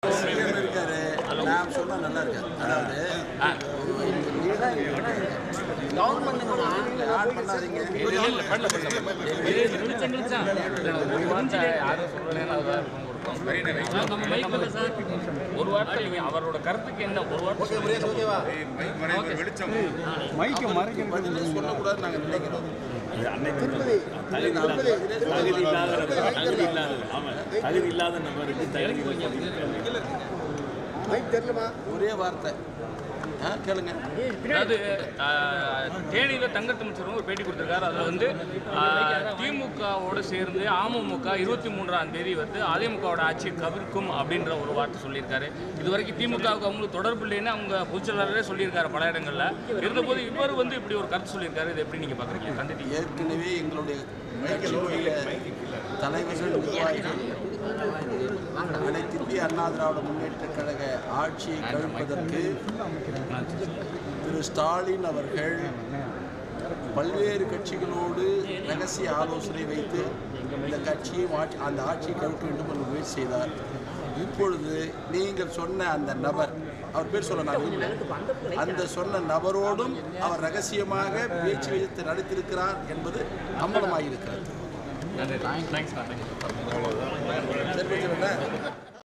CM இருக்காரு நான் சொன்னா நல்லா இருக்காது அதாவது கவர்மெண்ட் ஆட் பண்ணாதீங்க இல்ல, இல்ல, பண்ணல, பண்ணல, பண்ணல. இது நிமிஷம் நிமிஷம். இல்ல, ஒரு வார்த்தை யாரும் சொல்லலைன்னா அதான் இருக்கும் கொடுக்கும். நம்ம மைக்ல சார், ஒரு வார்த்தை நீங்க அவரோட கருத்துக்கு என்ன ஒரு வார்த்தை சொல்லுங்க. மைக்கு மறைக்கிறது பதிலே சொல்லக்கூடாதுன்னு நாங்கள் நினைக்கிறோம் தகுதி இல்லாத தகுதி இல்லாத ஆமாம் தகுதி இல்லாத நபருக்கு தகுதி ஒரே வார்த்தை ஆ கேளுங்க அதாவது ஆஹ், தேனியில தங்கத்தமிச்சரும் ஒரு பேட்டி கொடுத்திருக்காரு அதுல வந்து ஆஹ், திமுகவோட சேர்ந்து அமமுக இருபத்தி மூன்றாம் தேதி வந்து அதிமுகவோட ஆட்சியை கவிர்க்கும் அப்படின்ற ஒரு வார்த்தை சொல்லியிருக்காரு இது வரைக்கும் திமுகவுக்கு அவங்களுக்கு தொடர்பு இல்லைன்னு அவங்க பொதுச்செயலாளரே சொல்லியிருக்காரு பல இடங்கள்ல இருந்தபோது இவர் வந்து இப்படி ஒரு கருத்து சொல்லியிருக்காரு இது எப்படி நீங்க பாக்குறீங்க கண்டிப்பா ஏற்கனவே எங்களுடைய கட்சியினுடைய தலைவர்கள் நிர்வாகிகள் அனைத்து இந்திய அண்ணா திராவிட முன்னேற்ற கழக ஆட்சியை கவிழ்ப்பதற்கு திரு ஸ்டாலின் அவர்கள் பல்வேறு கட்சிகளோடு ரகசிய ஆலோசனை வைத்து இந்த கட்சியை ஆட்சி அந்த ஆட்சியை கவிழ்க்க வேண்டும் என்று முயற்சி செய்தார் இப்பொழுது நீங்கள் சொன்ன அந்த நபர் அவர் பேர் சொல்ல நான் விரும்பல. அந்த சொன்ன நபரோடும் அவர் ரகசியமாக பேச்சு வைத்து நடத்திருக்கிறார் என்பது அம்பலமாயிருக்கிறது தேங்க்ஸ் சரி, பேசுறேன்ல?